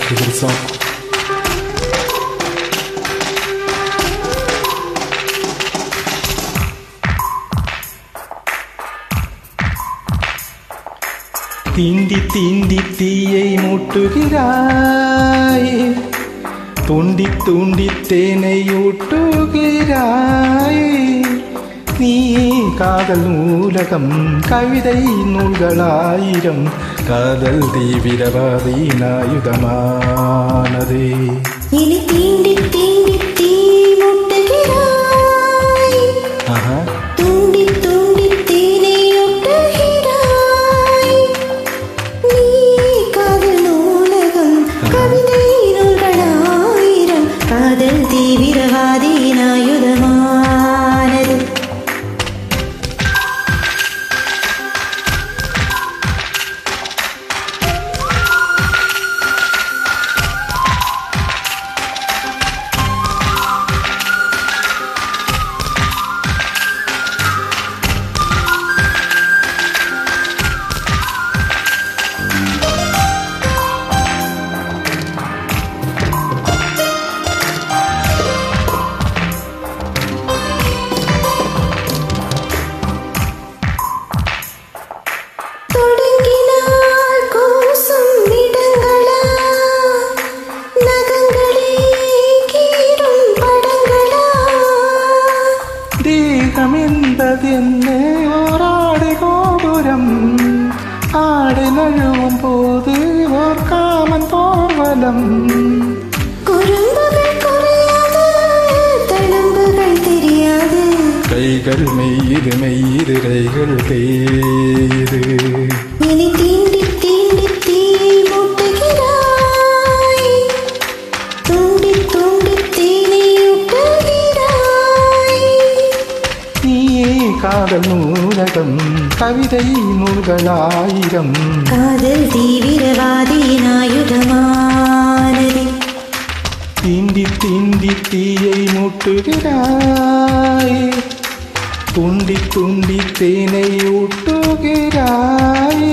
இது சாங் தீண்டி தீண்டி தீயை மூட்டுகிறாய் தூண்டி தூண்டி தேனை ஊட்டுகிறாய் நீ காதல் நூலகம் கவிதை நூல்களாயிரம் காதல் தீவிரவாதி நாயுதமானதே இனி தீண்டி தீண்டி தீ முட்டுகிறாய் ஆஹா தூண்டி தூண்டி தீனை ஒட்டுகிறாய் நீ காதல் நூலகம் கவிதை நூல்களாயிரம் காதல் தீவிரவாதி ஆயுதமானது தொடங்கினால் கூசும் இடங்களா நகங்களே கீறும் படங்களா தேகம் என்பதென்ன ஓராடு கோபுரம் ஆடு நழுவும் போது ஓர் காமன் போர்வலம் குறும்புகள் குறையாது தழும்புகள் தெரியாது கைகள் மெய்யுது மெய்யுது கைகள் தேயுது இனி தீண்டி தீண்டி தீயை மூட்டுகிறாய் தூண்டி தூண்டி தீனை ஊட்டுகிறாய் நீயே காதல் நூலகம் கவிதை நூல்களாயிரம் காதல் தீவிரவாதியின் ஆயுதமானது தீண்டி தீண்டி தீயை மூட்டுகிறாய் தூண்டி தூண்டி தேனை ஊட்டுகிறாய்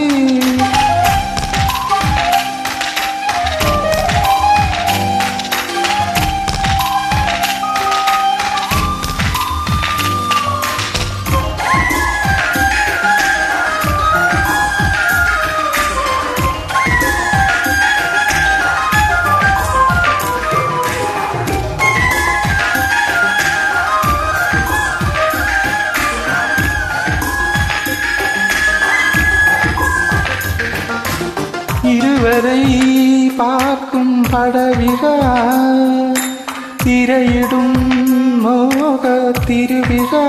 இருவரை பார்க்கும் படவிழா திரையிடும் மோக திருவிழா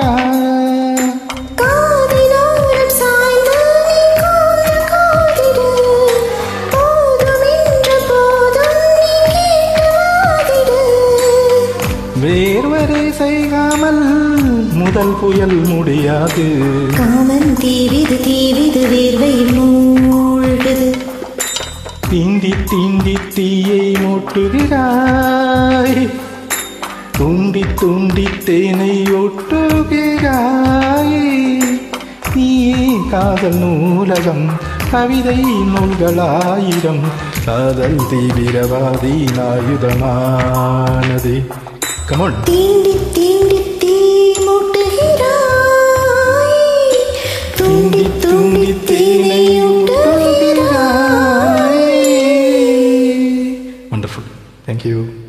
காதிலோரம் சாய்ந்து நீ காது காதிடு. போதும் என்ற போதும் நீ கேட்டு வாதிடு. வேர்வரை செய்யாமல் முதல் புயல் முடியாது காமன் தீவிது தீவிது வேர்வையில் மூழ்குது தீண்டி தீண்டி தீயை மூட்டுகிறாய் தூண்டி தூண்டி தேனை ஒட்டுகிறாய் நீயே காதல் நூலகம் கவிதை நூல்களாயிரம் காதல் தீவிரவாதி ஆயுதமானது கமோன் தீண்டி தீண்டி தீ மூட்டுகிறாய் தூண்டி தூண்டி தீனை ஊட்டுகிறாய் Wonderful. Thank you.